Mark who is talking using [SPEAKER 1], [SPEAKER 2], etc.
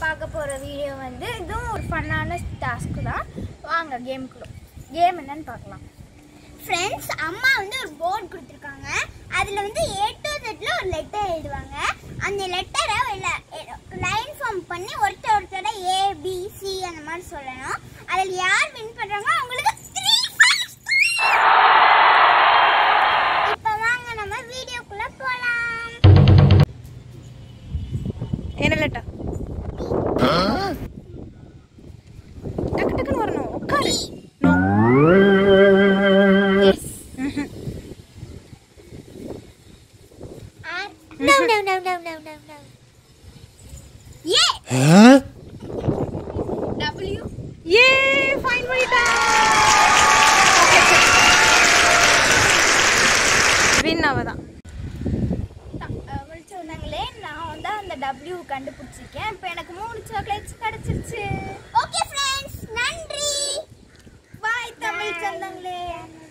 [SPEAKER 1] பார்க்க போகிற வீடியோ வந்து இதுவும் ஒரு ஃபன்னான டாஸ்க்கு தான் வாங்க கேமுக்குள்ள கேம் என்னன்னு பார்க்கலாம்
[SPEAKER 2] ஃப்ரெண்ட்ஸ் அம்மா வந்து ஒரு போர்டு கொடுத்துருக்காங்க அதில் வந்து ஏ டு செட்ல ஒரு லெட்டர் எழுதுவாங்க அந்த லெட்டரை லைன் ஃபார்ம் பண்ணி ஒருத்தர் ஒருத்தர ஏ பி சி அந்த மாதிரி சொல்லணும் அதில் யார் வின் பண்ணுறாங்களோ அவங்களுக்கு த்ரீ இப்போ வாங்க நம்ம வீடியோக்குள்ள போகலாம்
[SPEAKER 1] என்ன லெட்டா டக்கு டக்குன்னு வரணும் உட்காரு no
[SPEAKER 2] no no no no no no no A
[SPEAKER 1] W A fine பண்ணிட்டேன் வின் அவ தான் சொன்னாங்களே நான் வந்து அந்த டபிள்யூ கண்டுபிடிச்சிருக்கேன் இப்போ எனக்கு மூணு சாக்லேட்ஸ் கிடைச்சிருச்சு
[SPEAKER 2] ஓகே ஃப்ரெண்ட்ஸ் நன்றி
[SPEAKER 1] பாய் தமிழ் சொந்தங்களே